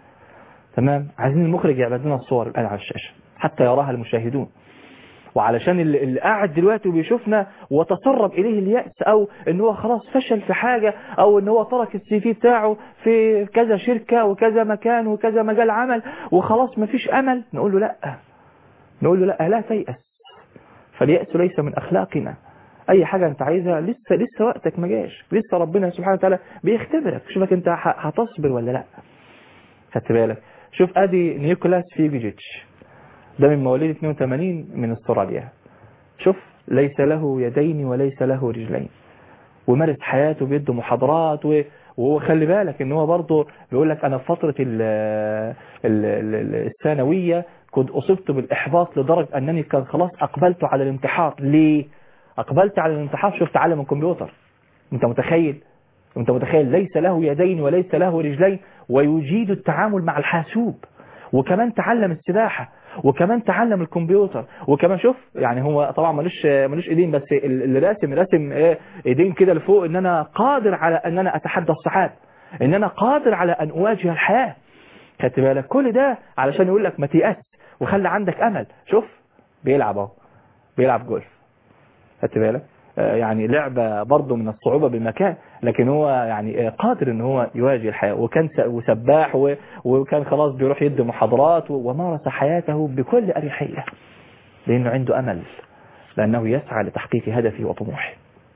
تمام عايزين المخرج يعرض لنا الصور الان على الشاشه حتى يراها المشاهدون وعلشان اللي اللي قاعد دلوقتي وبيشوفنا وتسرب اليه اليأس او ان هو خلاص فشل في حاجة او ان هو ترك السي في بتاعه في كذا شركة وكذا مكان وكذا مجال عمل وخلاص مفيش امل نقول له لا نقول له لا لا تيأس فاليأس ليس من اخلاقنا اي حاجة انت عايزها لسه لسه وقتك ما جاش لسه ربنا سبحانه وتعالى بيختبرك شوفك انت ه- هتصبر ولا لا خدت بالك شوف ادي نيكولاس فيجيتش ده من مواليد 82 من استراليا شوف ليس له يدين وليس له رجلين ومارس حياته بيده محاضرات و... وهو خلي بالك ان هو برضه بيقول لك انا في فتره ال... ال... ال- الثانويه كنت اصبت بالاحباط لدرجه انني كان خلاص اقبلت على الامتحان ليه اقبلت على الامتحان شفت عالم الكمبيوتر انت متخيل انت متخيل ليس له يدين وليس له رجلين ويجيد التعامل مع الحاسوب وكمان تعلم السباحة وكمان تعلم الكمبيوتر وكمان شوف يعني هو طبعا ملوش ملوش ايدين بس اللي راسم راسم إيه ايدين كده لفوق ان انا قادر على ان انا اتحدى الصحاب ان انا قادر على ان اواجه الحياة خدت بالك كل ده علشان يقول لك ما تيأس وخلي عندك امل شوف بيلعب اهو بيلعب جولف خدت بالك آه، يعني لعبة برضه من الصعوبة بمكان لكن هو يعني آه، قادر ان هو يواجه الحياة وكان س- وسباح و- وكان خلاص بيروح يدي محاضرات و- ومارس حياته بكل أريحية لأنه عنده أمل لأنه يسعى لتحقيق هدفه وطموحه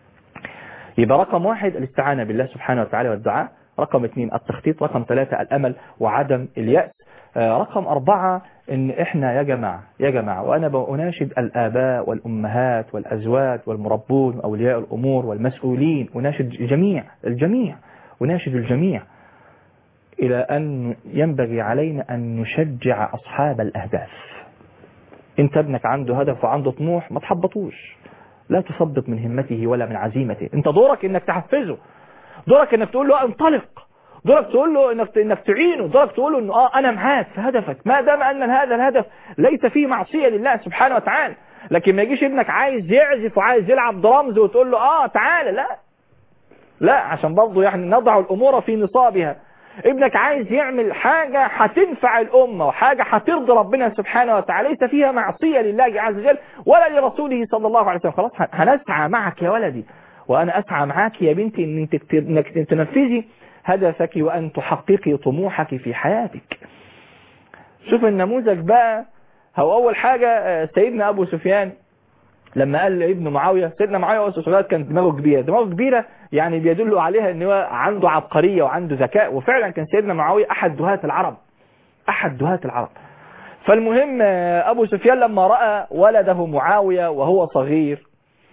يبقى رقم واحد الاستعانة بالله سبحانه وتعالى والدعاء رقم اثنين التخطيط رقم ثلاثة الأمل وعدم اليأس آه، رقم أربعة إن إحنا يا جماعة يا جماعة وأنا بأناشد الآباء والأمهات والأزواج والمربون وأولياء الأمور والمسؤولين أناشد الجميع الجميع أناشد الجميع إلى أن ينبغي علينا أن نشجع أصحاب الأهداف انت ابنك عنده هدف وعنده طموح ما تحبطوش لا تثبط من همته ولا من عزيمته انت دورك انك تحفزه دورك انك تقول له انطلق دورك تقول له انك انك تعينه دورك تقول له انه اه انا معاك في هدفك ما دام ان هذا الهدف ليس فيه معصيه لله سبحانه وتعالى لكن ما يجيش ابنك عايز يعزف وعايز يلعب درامز وتقول له اه تعالى لا لا عشان برضه يعني نضع الامور في نصابها ابنك عايز يعمل حاجة هتنفع الأمة وحاجة هترضي ربنا سبحانه وتعالى ليس فيها معصية لله عز وجل ولا لرسوله صلى الله عليه وسلم خلاص هنسعى معك يا ولدي وأنا أسعى معك يا بنتي إن انت- إنك تنفذي هدفك وأن تحققي طموحك في حياتك شوف النموذج بقى هو أول حاجة آه، سيدنا أبو سفيان لما قال لابن معاوية سيدنا معاوية وأبو سفيان كانت دماغه كبيرة دماغه كبيرة يعني بيدل عليها ان هو عنده عبقرية وعنده ذكاء وفعلا كان سيدنا معاوية أحد دهاة العرب أحد دهاة العرب فالمهم آه، أبو سفيان لما رأى ولده معاوية وهو صغير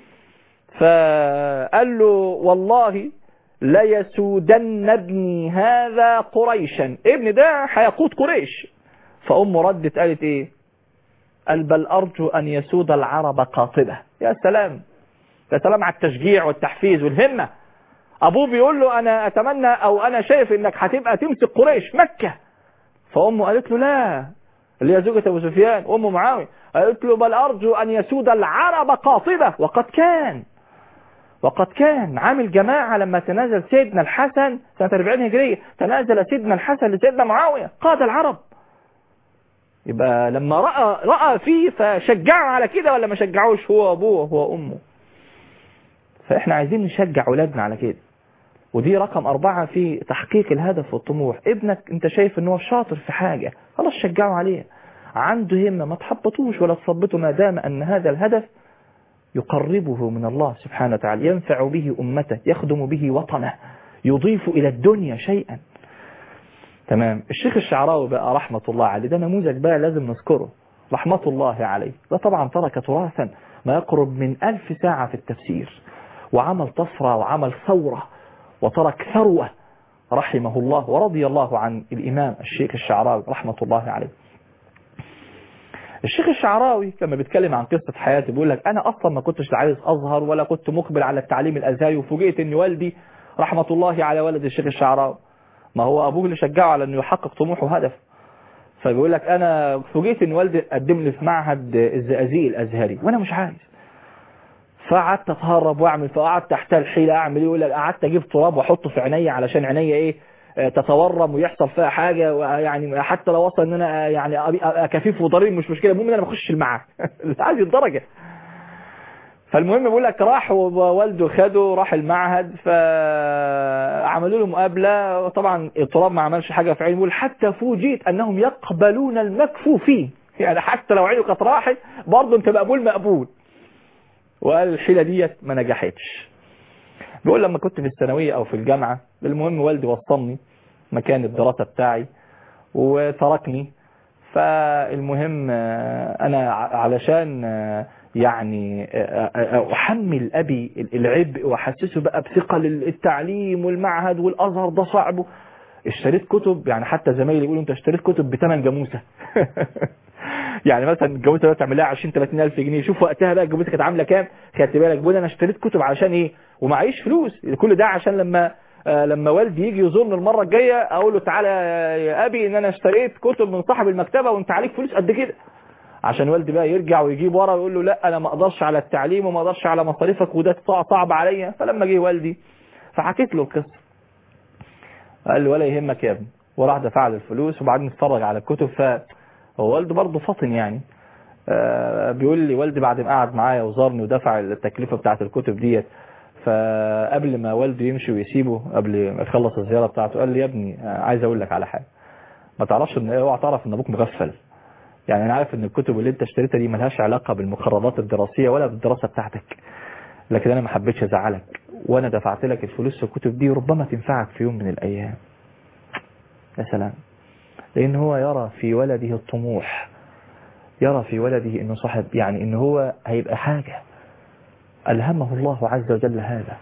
فقال له والله ليسودن ابني هذا قريشا ابن ده هيقود قريش فأمه ردت قالت ايه قال بل أرجو أن يسود العرب قاطبة يا سلام يا سلام على التشجيع والتحفيز والهمة أبوه بيقول له أنا أتمنى أو أنا شايف إنك هتبقى تمسك قريش مكة فأمه قالت له لا اللي هي زوجة أبو سفيان أم معاوية قالت له بل أرجو أن يسود العرب قاطبة وقد كان وقد كان عامل جماعة لما تنازل سيدنا الحسن سنة 40 هجرية تنازل سيدنا الحسن لسيدنا معاوية قاد العرب يبقى لما رأى رأى فيه فشجعه على كده ولا ما شجعوش هو أبوه هو أمه فإحنا عايزين نشجع أولادنا على كده ودي رقم أربعة في تحقيق الهدف والطموح ابنك انت شايف ان هو شاطر في حاجة خلاص شجعه عليها عنده همة ما تحبطوش ولا تثبطوا ما دام ان هذا الهدف يقربه من الله سبحانه وتعالى ينفع به أمته يخدم به وطنه يضيف إلى الدنيا شيئا تمام الشيخ الشعراوي بقى رحمة الله عليه ده نموذج بقى لازم نذكره رحمة الله عليه ده طبعا ترك تراثا ما يقرب من ألف ساعة في التفسير وعمل طفرة وعمل ثورة وترك ثروة رحمه الله ورضي الله عن الإمام الشيخ الشعراوي رحمة الله عليه الشيخ الشعراوي لما بيتكلم عن قصة حياته بيقول لك أنا أصلا ما كنتش عايز أظهر ولا كنت مقبل على التعليم الأزهري وفوجئت إن والدي رحمة الله على ولد الشيخ الشعراوي ما هو أبوه اللي شجعه على إنه يحقق طموحه وهدفه فبيقول لك أنا فوجئت إن والدي قدم لي في معهد الزقازيق الأزهري وأنا مش عايز فقعدت اتهرب واعمل فقعدت احتال حيله اعمل ايه يقول لك قعدت اجيب تراب واحطه في عينيا علشان عينيا ايه آه، تتورم ويحصل فيها حاجه ويعني حتى لو وصل ان انا آه، يعني أبي- أبقى كفيف وضرير مش مشكله المهم ان انا ما اخشش المعهد هذه الدرجه فالمهم بيقول لك راح ووالده خده راح المعهد فعملوا له مقابله وطبعا التراب ما عملش حاجه في عينه بيقول حتى فوجئت انهم يقبلون المكفوفين يعني حتى لو عينه كانت راحت برضه انت مقبول مقبول وقال الحيلة ديت ما نجحتش بيقول لما كنت في الثانوية او في الجامعة المهم والدي وصلني مكان الدراسة بتاعي وتركني فالمهم آه، انا ع- علشان آه، يعني آه، آه، احمل ابي العبء واحسسه بقى بثقل التعليم والمعهد والازهر ده صعب اشتريت كتب يعني حتى زمايلي يقولوا انت اشتريت كتب بثمن جاموسه يعني مثلا الجاموسه دلوقتي تعمل لها 20 30 الف جنيه شوف وقتها بقى الجاموسه كانت عامله كام خدت بالك بقول انا اشتريت كتب علشان ايه ومعيش فلوس كل ده عشان لما آه، لما والدي يجي يزورني المره الجايه اقول له تعالى يا ابي ان انا اشتريت كتب من صاحب المكتبه وانت عليك فلوس قد كده عشان والدي بقى يرجع ويجيب ورا ويقول له لا انا ما اقدرش على التعليم وما اقدرش على مصاريفك وده صع- صعب عليا فلما جه والدي فحكيت له القصه قال له ولا يهمك يا ابني وراح دفع له الفلوس وبعدين اتفرج على الكتب فهو والده برضه فطن يعني آه، بيقول لي والدي بعد ما قعد معايا وزارني ودفع التكلفه بتاعت الكتب ديت فقبل ما والده يمشي ويسيبه قبل ما يخلص الزياره بتاعته قال لي يا ابني آه، عايز اقول لك على حاجه ما تعرفش ان اوعى تعرف ان ابوك مغفل يعني انا عارف ان الكتب اللي انت اشتريتها دي ملهاش علاقه بالمقررات الدراسيه ولا بالدراسه بتاعتك لكن انا ما حبيتش ازعلك وانا دفعت لك الفلوس في الكتب دي ربما تنفعك في يوم من الايام يا سلام لان هو يرى في ولده الطموح يرى في ولده انه صاحب يعني انه هو هيبقى حاجة الهمه الله عز وجل هذا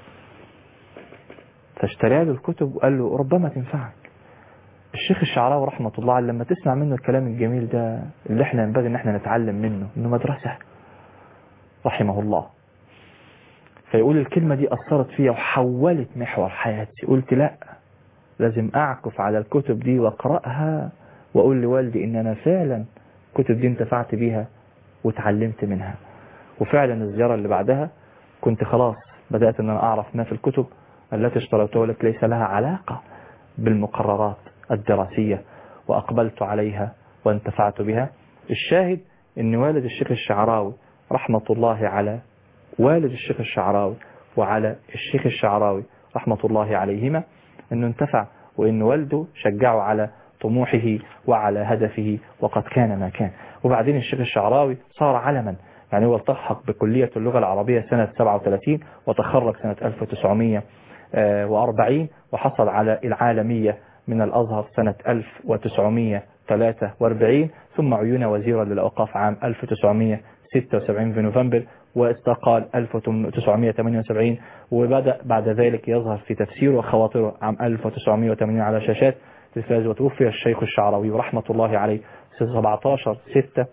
فاشترى له الكتب وقال له ربما تنفعك الشيخ الشعراوي رحمة الله عليه لما تسمع منه الكلام الجميل ده اللي احنا ينبغي ان احنا نتعلم منه انه مدرسة رحمه الله فيقول الكلمة دي أثرت فيها وحولت محور حياتي قلت لا لازم أعكف على الكتب دي وأقرأها وأقول لوالدي إن أنا فعلا الكتب دي انتفعت بيها وتعلمت منها وفعلا الزيارة اللي بعدها كنت خلاص بدأت أن أنا أعرف ما في الكتب التي اشتريتها لك ليس لها علاقة بالمقررات الدراسية وأقبلت عليها وانتفعت بها الشاهد أن والد الشيخ الشعراوي رحمة الله على والد الشيخ الشعراوي وعلى الشيخ الشعراوي رحمة الله عليهما أنه انتفع وأن والده شجعه على طموحه وعلى هدفه وقد كان ما كان وبعدين الشيخ الشعراوي صار علما يعني هو التحق بكلية اللغة العربية سنة 37 وتخرج سنة 1940 وحصل على العالمية من الأزهر سنة 1943 ثم عين وزيرا للأوقاف عام 1976 في نوفمبر واستقال 1978 وبدأ بعد ذلك يظهر في تفسيره وخواطره عام 1980 على شاشات التلفاز وتوفي الشيخ الشعراوي رحمة الله عليه 17 6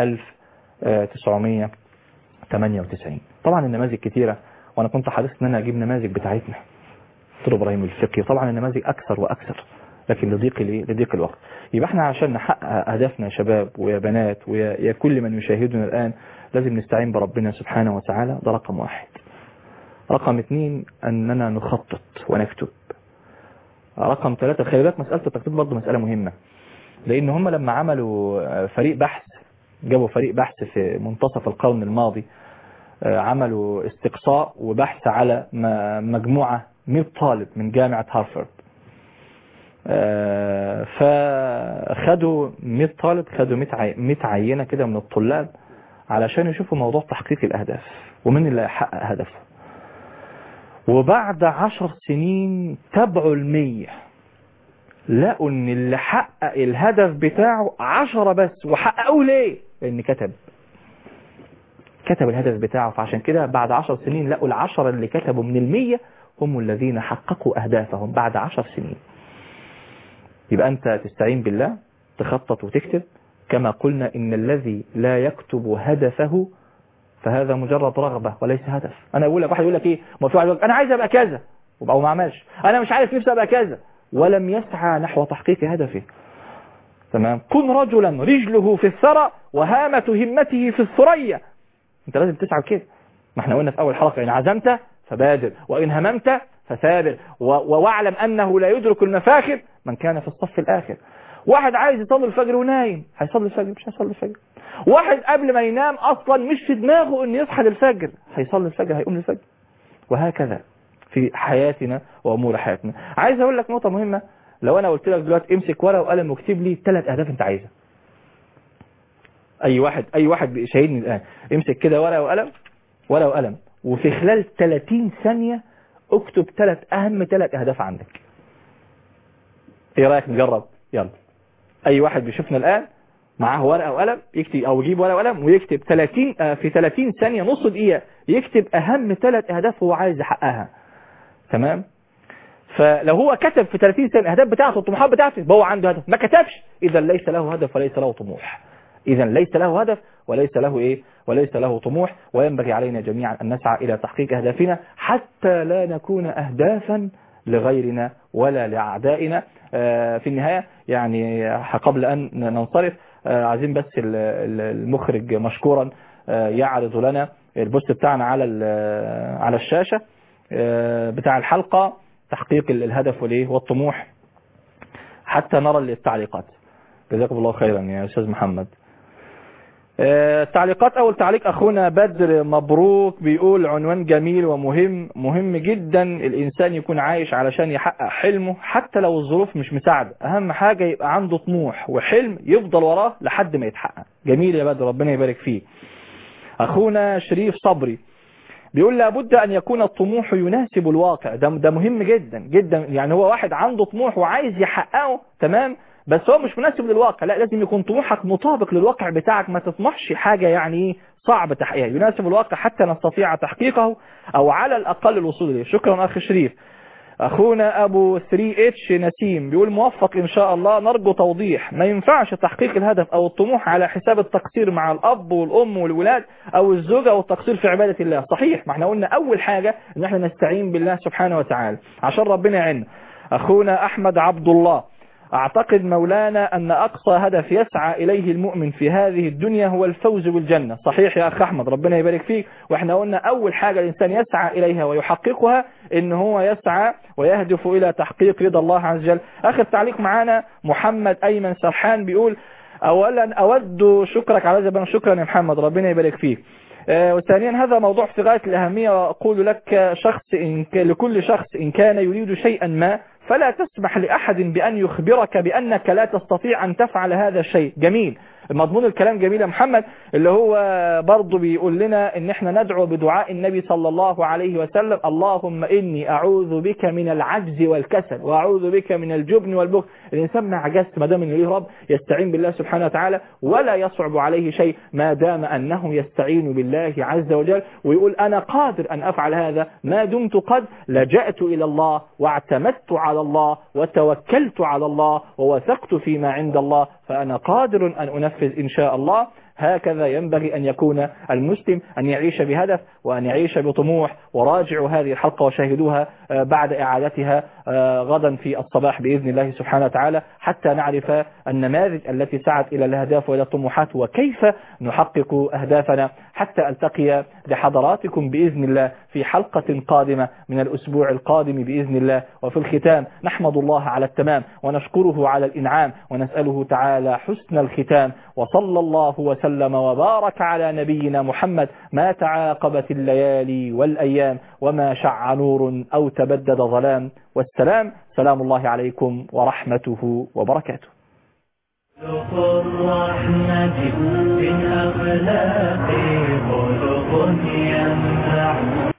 1998 طبعا النماذج كتيرة وانا كنت حريص ان انا اجيب نماذج بتاعتنا دكتور ابراهيم الفقي طبعا النماذج اكثر واكثر لكن لضيق ليه؟ لضيق الوقت يبقى احنا عشان نحقق اهدافنا يا شباب ويا بنات ويا يا كل من يشاهدنا الان لازم نستعين بربنا سبحانه وتعالى ده رقم واحد رقم اثنين اننا نخطط ونكتب رقم ثلاثة خلي بالك مسألة التخطيط برضه مسألة مهمة لان هم لما عملوا فريق بحث جابوا فريق بحث في منتصف القرن الماضي عملوا استقصاء وبحث على مجموعة 100 طالب من جامعة هارفارد فخدوا 100 طالب خدوا 100 عينة كده من الطلاب علشان يشوفوا موضوع تحقيق الأهداف ومن اللي هيحقق هدفه وبعد عشر سنين تبعوا المية لقوا ان اللي حقق الهدف بتاعه عشرة بس وحققوه ليه لان كتب كتب الهدف بتاعه فعشان كده بعد عشر سنين لقوا العشرة اللي كتبوا من المية هم الذين حققوا أهدافهم بعد عشر سنين يبقى أنت تستعين بالله تخطط وتكتب كما قلنا إن الذي لا يكتب هدفه فهذا مجرد رغبة وليس هدف أنا أقول لك واحد يقول لك إيه ما في واحد يقول لك أنا عايز أبقى كذا وبقى ما عملش أنا مش عارف نفسي أبقى كذا ولم يسعى نحو تحقيق هدفه تمام كن رجلا رجله في الثرى وهامة همته في الثريا انت لازم تسعى كده ما احنا قلنا في اول حلقة ان عزمت فبادر وان هممت فثابر و- واعلم انه لا يدرك المفاخر من كان في الصف الاخر واحد عايز يصلي الفجر ونايم هيصلي الفجر مش هيصلي الفجر واحد قبل ما ينام اصلا مش في دماغه انه يصحى للفجر هيصلي الفجر هيقوم للفجر وهكذا في حياتنا وامور حياتنا عايز اقول لك نقطة مهمة لو انا قلت لك دلوقتي امسك ورقه وقلم واكتب لي ثلاث اهداف انت عايزها اي واحد اي واحد شاهدني الان امسك كده ورقه وقلم ورقه وقلم وفي خلال 30 ثانيه اكتب ثلاث اهم ثلاث اهداف عندك ايه رايك نجرب يلا اي واحد بيشوفنا الان معاه ورقه وقلم يكتب او يجيب ورقه وقلم ويكتب 30 آه، في 30 ثانيه نص دقيقه يكتب اهم ثلاث اهداف هو عايز يحققها تمام فلو هو كتب في 30 سنة الاهداف بتاعته الطموحات بتاعته يبقى هو عنده هدف ما كتبش اذا ليس له هدف وليس له طموح اذا ليس له هدف وليس له ايه وليس له طموح وينبغي علينا جميعا ان نسعى الى تحقيق اهدافنا حتى لا نكون اهدافا لغيرنا ولا لاعدائنا آه، في النهايه يعني قبل ان ننصرف آه، عايزين بس ال- ال- المخرج مشكورا آه، يعرض لنا البوست بتاعنا على ال- على الشاشه آه، بتاع الحلقه تحقيق ال- الهدف والايه والطموح حتى نرى التعليقات جزاكم الله خيرا يا استاذ محمد آه، تعليقات اول تعليق اخونا بدر مبروك بيقول عنوان جميل ومهم مهم جدا الانسان يكون عايش علشان يحقق حلمه حتى لو الظروف مش مساعده اهم حاجة يبقى عنده طموح وحلم يفضل وراه لحد ما يتحقق جميل يا بدر ربنا يبارك فيه اخونا شريف صبري بيقول لابد ان يكون الطموح يناسب الواقع ده ده مهم جدا جدا يعني هو واحد عنده طموح وعايز يحققه تمام بس هو مش مناسب للواقع لا لازم يكون طموحك مطابق للواقع بتاعك ما تطمحش حاجة يعني صعب تحقيقها يناسب الواقع حتى نستطيع تحقيقه او على الاقل الوصول اليه شكرا اخي شريف اخونا ابو 3 اتش نسيم بيقول موفق ان شاء الله نرجو توضيح ما ينفعش تحقيق الهدف او الطموح على حساب التقصير مع الاب والام والولاد او الزوجة او التقصير في عبادة الله صحيح ما احنا قلنا اول حاجة ان احنا نستعين بالله سبحانه وتعالى عشان ربنا يعيننا اخونا احمد عبد الله اعتقد مولانا ان اقصى هدف يسعى اليه المؤمن في هذه الدنيا هو الفوز بالجنة صحيح يا اخ احمد ربنا يبارك فيك واحنا قلنا اول حاجة الانسان يسعى اليها ويحققها ان هو يسعى ويهدف الى تحقيق رضا الله عز وجل اخر تعليق معانا محمد ايمن سرحان بيقول اولا اود شكرك على هذا شكرا يا محمد ربنا يبارك فيك آه، وثانيا هذا موضوع في غاية الأهمية وأقول لك شخص إن ك... لكل شخص إن كان يريد شيئا ما فلا تسمح لأحد بأن يخبرك بأنك لا تستطيع أن تفعل هذا الشيء جميل مضمون الكلام جميل يا محمد اللي هو برضه بيقول لنا ان احنا ندعو بدعاء النبي صلى الله عليه وسلم اللهم اني اعوذ بك من العجز والكسل واعوذ بك من الجبن والبخل الانسان ما عجزت ما دام انه ليه رب يستعين بالله سبحانه وتعالى ولا يصعب عليه شيء ما دام انه يستعين بالله عز وجل ويقول انا قادر ان افعل هذا ما دمت قد لجأت الى الله واعتمدت على الله وتوكلت على الله ووثقت فيما عند الله فانا قادر ان انفذ ان شاء الله هكذا ينبغي أن يكون المسلم أن يعيش بهدف وأن يعيش بطموح وراجعوا هذه الحلقة وشاهدوها آه، بعد إعادتها آه، غدا في الصباح بإذن الله سبحانه وتعالى حتى نعرف النماذج التي سعت إلى الأهداف وإلى الطموحات وكيف نحقق أهدافنا حتى ألتقي بحضراتكم بإذن الله في حلقة قادمة من الأسبوع القادم بإذن الله وفي الختام نحمد الله على التمام ونشكره على الإنعام ونسأله تعالى حسن الختام وصلى الله وسلم وبارك على نبينا محمد ما تعاقبت الليالي والأيام وما شع نور أو تبدد ظلام والسلام سلام الله عليكم ورحمته وبركاته خلق الرحمة من أخلاق